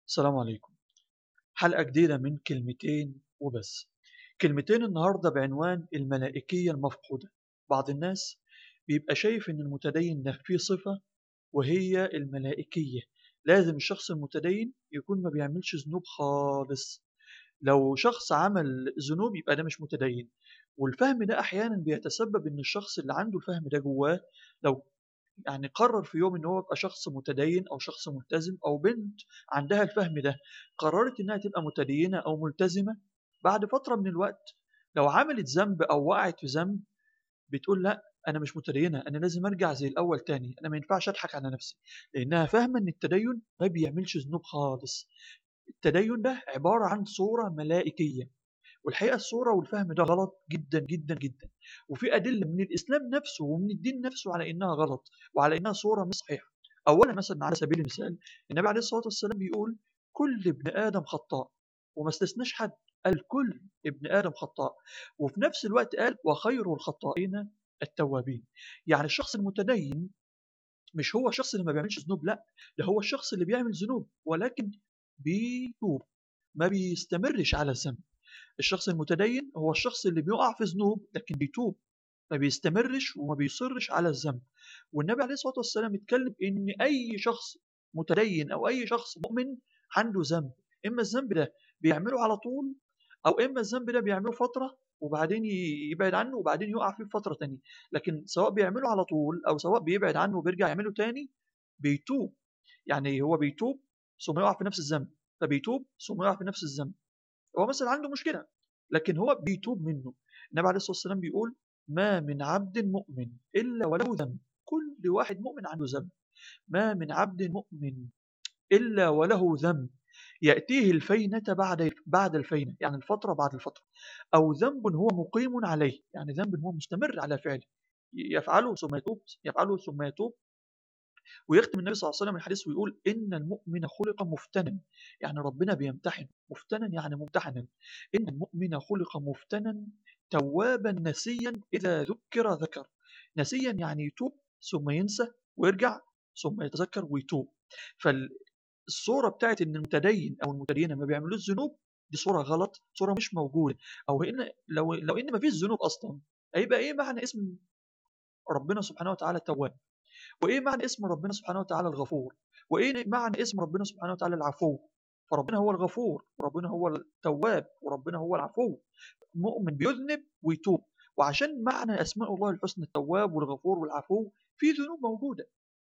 السلام عليكم حلقة جديدة من كلمتين وبس كلمتين النهاردة بعنوان الملائكية المفقودة بعض الناس بيبقى شايف ان المتدين ده فيه صفة وهي الملائكية لازم الشخص المتدين يكون ما بيعملش ذنوب خالص لو شخص عمل ذنوب يبقى ده مش متدين والفهم ده احيانا بيتسبب ان الشخص اللي عنده الفهم ده جواه لو يعني قرر في يوم ان هو يبقى شخص متدين او شخص ملتزم او بنت عندها الفهم ده قررت انها تبقى متدينه او ملتزمه بعد فتره من الوقت لو عملت ذنب او وقعت في ذنب بتقول لا انا مش متدينه انا لازم ارجع زي الاول تاني انا ما ينفعش اضحك على نفسي لانها فاهمه ان التدين ما بيعملش ذنوب خالص التدين ده عباره عن صوره ملائكيه والحقيقه الصوره والفهم ده غلط جدا جدا جدا وفي ادله من الاسلام نفسه ومن الدين نفسه على انها غلط وعلى انها صوره مش صحيحه اولا مثلا على سبيل المثال النبي عليه الصلاه والسلام بيقول كل ابن ادم خطاء وما استثناش حد قال كل ابن ادم خطاء وفي نفس الوقت قال وخير الخطائين التوابين يعني الشخص المتدين مش هو الشخص اللي ما بيعملش ذنوب لا ده هو الشخص اللي بيعمل ذنوب ولكن بيتوب ما بيستمرش على الذنب الشخص المتدين هو الشخص اللي بيقع في ذنوب لكن بيتوب ما بيستمرش وما بيصرش على الذنب والنبي عليه الصلاه والسلام اتكلم ان اي شخص متدين او اي شخص مؤمن عنده ذنب اما الذنب ده بيعمله على طول او اما الذنب ده بيعمله فتره وبعدين يبعد عنه وبعدين يقع فيه فتره تانية لكن سواء بيعمله على طول او سواء بيبعد عنه وبيرجع يعمله تاني بيتوب يعني هو بيتوب ثم يقع في نفس الذنب فبيتوب ثم يقع في نفس الذنب هو مثلا عنده مشكله لكن هو بيتوب منه النبي عليه الصلاه والسلام بيقول ما من عبد مؤمن الا وله ذنب كل واحد مؤمن عنده ذنب ما من عبد مؤمن الا وله ذنب ياتيه الفينه بعد بعد الفينه يعني الفتره بعد الفتره او ذنب هو مقيم عليه يعني ذنب هو مستمر على فعله يفعله ثم يتوب يفعله ثم يتوب ويختم النبي صلى الله عليه وسلم الحديث ويقول إن المؤمن خلق مفتنا يعني ربنا بيمتحن مفتنا يعني ممتحنا إن المؤمن خلق مفتنا توابا نسيا إذا ذكر ذكر نسيا يعني يتوب ثم ينسى ويرجع ثم يتذكر ويتوب فالصورة بتاعت إن المتدين أو المتدينة ما بيعملوش ذنوب دي صورة غلط صورة مش موجودة أو إن لو لو إن ما فيش ذنوب أصلا هيبقى إيه معنى اسم ربنا سبحانه وتعالى التواب وايه معنى اسم ربنا سبحانه وتعالى الغفور وايه معنى اسم ربنا سبحانه وتعالى العفو فربنا هو الغفور وربنا هو التواب وربنا هو العفو مؤمن بيذنب ويتوب وعشان معنى اسماء الله الحسنى التواب والغفور والعفو في ذنوب موجوده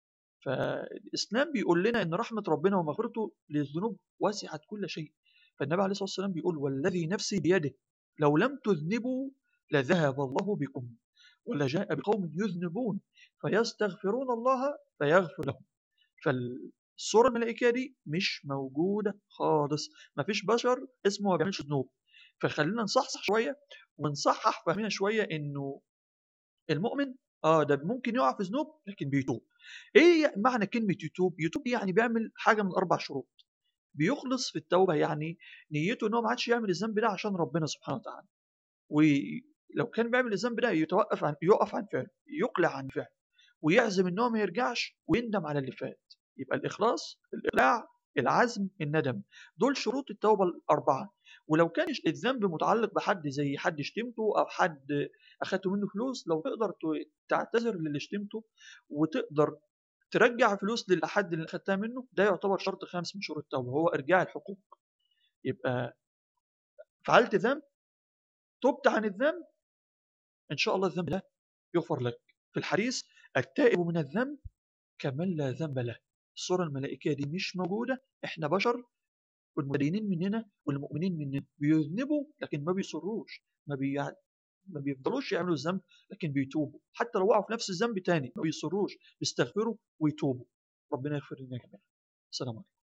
فالاسلام بيقول لنا ان رحمه ربنا ومغفرته للذنوب وسعت كل شيء فالنبي عليه الصلاه والسلام بيقول والذي نفسي بيده لو لم تذنبوا لذهب الله بكم ولجاء بقوم يذنبون فيستغفرون الله فيغفر لهم فالصورة الملائكية دي مش موجودة خالص مفيش بشر اسمه ما بيعملش ذنوب فخلينا نصحصح شوية ونصحح فهمنا شوية انه المؤمن اه ده ممكن يقع في ذنوب لكن بيتوب ايه معنى كلمة يتوب يتوب يعني بيعمل حاجة من اربع شروط بيخلص في التوبة يعني نيته ان هو ما عادش يعمل الذنب ده عشان ربنا سبحانه وتعالى ولو كان بيعمل الذنب ده يتوقف عن يقف عن فعله يقلع عن فعله ويعزم ان هو ما يرجعش ويندم على اللي فات يبقى الاخلاص الاقلاع العزم الندم دول شروط التوبه الاربعه ولو كان الذنب متعلق بحد زي حد شتمته او حد اخدته منه فلوس لو تقدر تعتذر للي شتمته وتقدر ترجع فلوس للحد اللي اخدتها منه ده يعتبر شرط خامس من شروط التوبه هو ارجاع الحقوق يبقى فعلت ذنب تبت عن الذنب ان شاء الله الذنب ده يغفر لك في الحديث التائب من الذنب كمن لا ذنب له الصورة الملائكية دي مش موجودة احنا بشر والمدينين مننا والمؤمنين مننا بيذنبوا لكن ما بيصروش ما, بي... ما بيفضلوش يعملوا الذنب لكن بيتوبوا حتى لو وقعوا في نفس الذنب تاني ما بيصروش بيستغفروا ويتوبوا ربنا يغفر لنا جميعا السلام عليكم